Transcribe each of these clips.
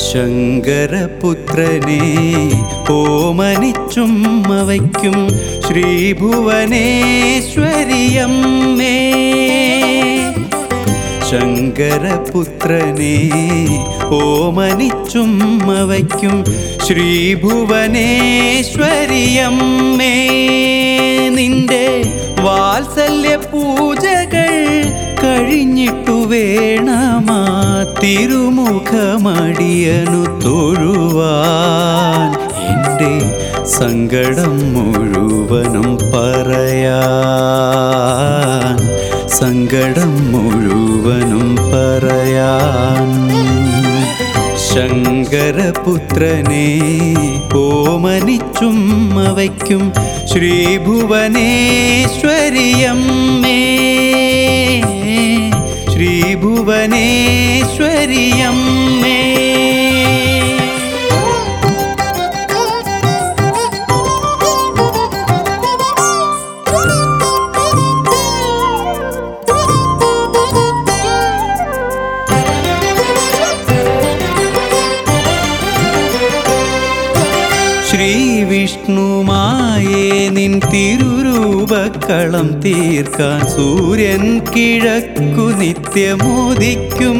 ശങ്കരപുത്രനെ ഓമനിച്ചുമ്മ വയ്ക്കും ശ്രീഭുവനേശ്വരിയമ്മേ ശങ്കരപുത്രനെ ഓമനിച്ചുമ്മ വയ്ക്കും ശ്രീഭുവനേശ്വരിയമ്മേ നിന്റെ വാത്സല്യ പൂജകൾ കഴിഞ്ഞിട്ടു വേണമാ തിരുമുഖമടിയനു തൊഴുവാൻ എൻ്റെ സങ്കടം മുഴുവനും പറയാൻ സങ്കടം മുഴുവനും പറയാൻ ശങ്കരപുത്രനെ ഓമനിച്ചുമ്മ വയ്ക്കും ശ്രീഭുവനേശ്വരിയമ്മേ ശ്രീഭുവനേശ്വരിയമ്മേ ശ്രീവിഷ്ണുമായേ നിൻ തിരുരൂപക്കളം തീർക്കാൻ സൂര്യൻ കിഴക്കു നിത്യമോദിക്കും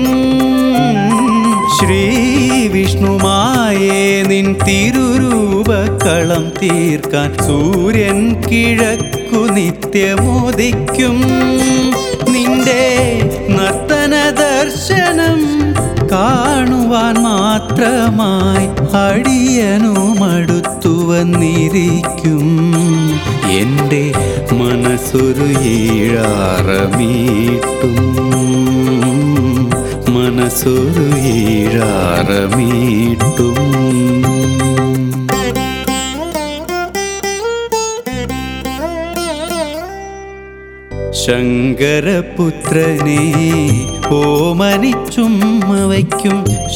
ശ്രീവിഷ്ണുമായേ നിൻ തിരുരൂപക്കളം തീർക്കാൻ സൂര്യൻ കിഴക്കു നിത്യമോദിക്കും നിന്റെ നർത്തന ദർശനം കാണുവാൻ മാത്രമായി അടിയനുമടുത്തു വന്നിരിക്കും എൻ്റെ മനസ്സൊരു ഈഴാറമീട്ടും മനസ്സൊരു ഈഴാറമീട്ടും ശങ്കരപുത്രനെ ഓമനിച്ചുമ്മ വയ്ക്കും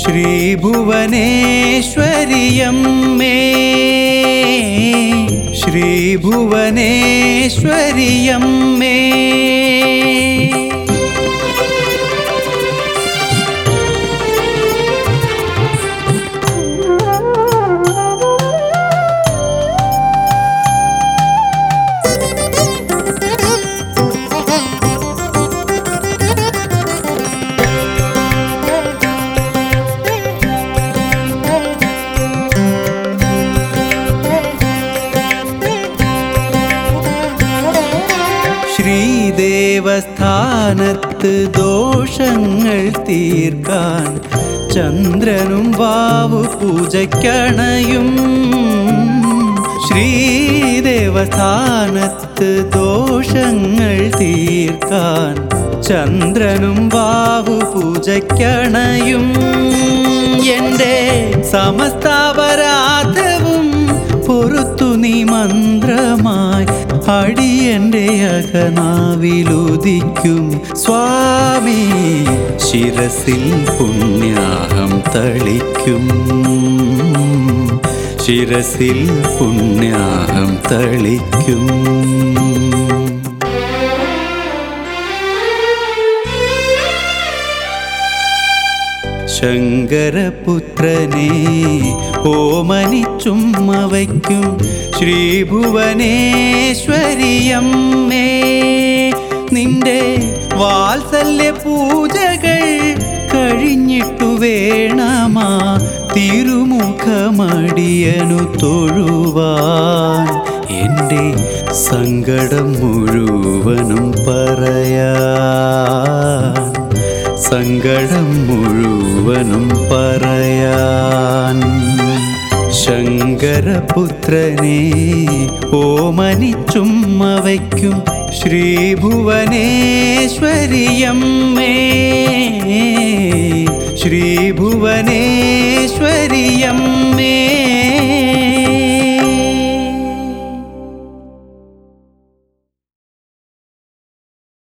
ശ്രീഭുവനേശ്വരിയമ്മേ ശ്രീഭുവനേശ്വരിയമ്മേ ശ്രീദേവസ്ഥാനത്ത് ദോഷങ്ങൾ തീർക്കാൻ ചന്ദ്രനും വാവു പൂജയ്ക്കണയും ശ്രീദേവസ്ഥാനത്ത് ദോഷങ്ങൾ തീർക്കാൻ ചന്ദ്രനും വാവു പൂജയ്ക്കണയും എൻ്റെ സമസ്താപരാധവും പൊറത്തു നീ മന്ത്രമായി അടിയന്റെ അകനാവിലുദിക്കും സ്വാമി ശിരസിൽ പുണ്യാഹം തളിക്കും ശിരസിൽ പുണ്യാഹം തളിക്കും ശങ്കരപുത്രനെ ഓമനിച്ചുമ്മ വയ്ക്കും ശ്രീഭുവനേശ്വരിയമ്മേ നിന്റെ വാത്സല്യ പൂജകൾ കഴിഞ്ഞിട്ടു വേണമാ തിരുമുഖമടിയനു തൊഴുവാൻ എൻ്റെ സങ്കടം മുഴുവനും പറയാൻ സങ്കടം മുഴുവനും പറയാൻ ശങ്കരപുത്രനെ ഓമനിച്ചുമ്മ വയ്ക്കും ശ്രീഭുവനേശ്വരിയമ്മേ ശ്രീഭുവനേശ്വരിയമ്മേ